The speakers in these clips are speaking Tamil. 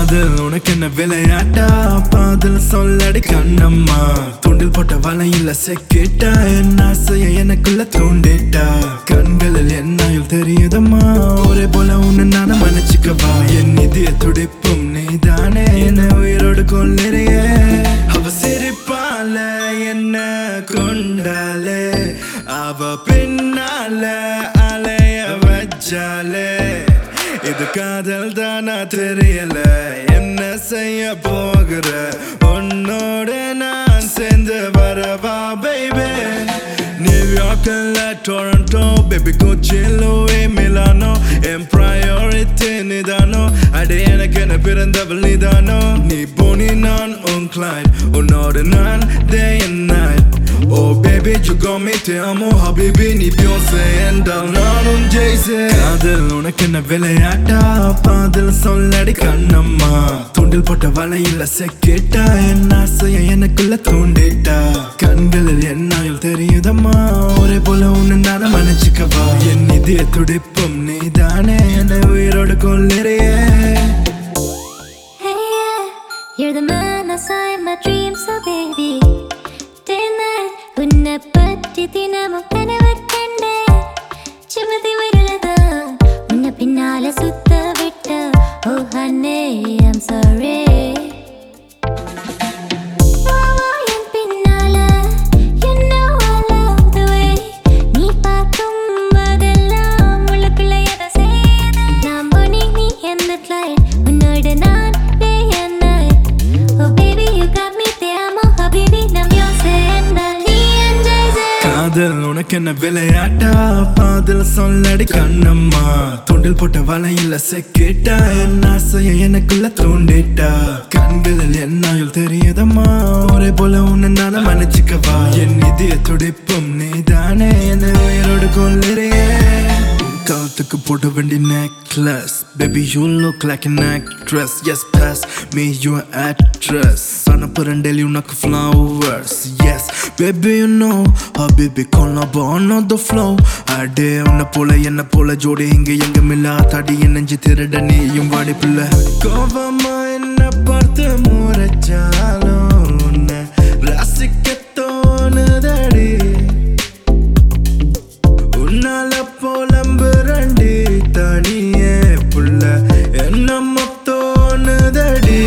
காதல் உனக்கு என்ன விளையாட்டா பாதல் சொல்லடி கண்ணம்மா தூண்டில் போட்ட வலையில செக்கிட்டா என்ன ஆசைய எனக்குள்ள தூண்டிட்டா கண்களில் என்னாயில் தெரியுதம்மா ஒரே போல உன்னை நானும் மன்னிச்சுக்கவா என் இதய துடிப்பும் நீதானே என்ன உயிரோடு கொள்ளிறையே அவ சிரிப்பால என்ன கொண்டாலே அவ பின்னால அலைய வச்சாலே இது காதல் தானா தெரியல என்ன செய்ய போகிற உன்னோட நான் சேர்ந்து வரவா பேபே நியூயார்க்ல டொரண்டோ பேபி கொச்சி லோவே மிலானோ என் ப்ரையாரிட்டி நிதானோ அடே எனக்கு என்ன பிறந்தவள் நிதானோ நீ போனி நான் உன் கிளைண்ட் உன்னோட நான் day and night Oh baby you got me te amo habibi நீ Beyonce என்றால் நானும் ஜெய்சே காதல் உனக்கு என்ன விளையாட்டா பாதல் சொல்லடி கண்ணம்மா தூண்டில் போட்ட வலையில செக்கிட்டா என் ஆசைய எனக்குள்ள தூண்டிட்டா கண்களில் என்னாயில் தெரியுதம்மா ஒரே போல உன்னை நானும் மன்னிச்சுக்கவா என் இதய துடிப்பும் நீதானே என்னை உயிரோடு கொள்ளிறையே Hey, yeah, you're the man I saw in my dreams, so baby. Day and night, உன்னை பற்றி தினமும் கனவு கண்டேன். சுமதி விரலதான் உன்னை பின்னால சுத்த விட்ட Oh honey, I'm sorry. வா, வா, என் பின்னால, you know I love the way நீ பார்க்கும் போதெல்லாம் உள்ளுக்குள்ள எதை செய்யுது? நான் போனி, நீ என்ன client. உன்னோட நான் day and night. Oh baby, you got me te amo, habibi, நான் Beyonce என்றால் நீ என் Jay-Z. காதல் உனக்கு என்ன விளையாட்டா பாதல் சொல்லடி கண்ணம்மா தூண்டில் போட்ட வலையில செக்கிட்டா என் ஆசைய எனக்குள்ள தூண்டிட்டா கண்களில் என்னாயில் தெரியுதம்மா ஒரே போல உன்னை நானும் மன்னிச்சுக்கவா என் இதய துடிப்பும் நீதானே என்னை உயிரோடு கொள்ளிறையே உன் கழுத்துக்கு போட வேண்டிய necklace Baby you look like an actress Yes pass me your address அனுப்புறேன் daily உனக்கு flowers Yes baby you know how baby கொல்லாப on the flow அடே உன்னை போல என்ன போல ஜோடி இங்க எங்க மில்லா தடி என் நெஞ்சு திருட நீயும் வாடி பிள்ளை கோபமா என்ன பார்த்து முறைச்சாலும் உன்னை ரசிக்க தோணுதடி உன்னால புலம்புரண்டி தனியே புள்ள என்ன தோணுதடி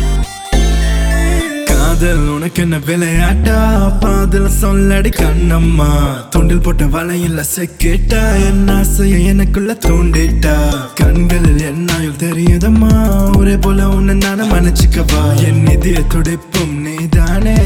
காதல் உனக்கு என்ன விளையாட்டா பாதல் சொல்லடி கண்ணம்மா தூண்டில் போட்ட வலையில செக்கிட்டா என் ஆசைய எனக்குள்ள தூண்டிட்டா கண்களில் என்னாயில் தெரியுதம்மா ஒரே போல உன்னை நானும் மன்னிச்சுக்கவா என் இதய துடிப்பும் நீதானே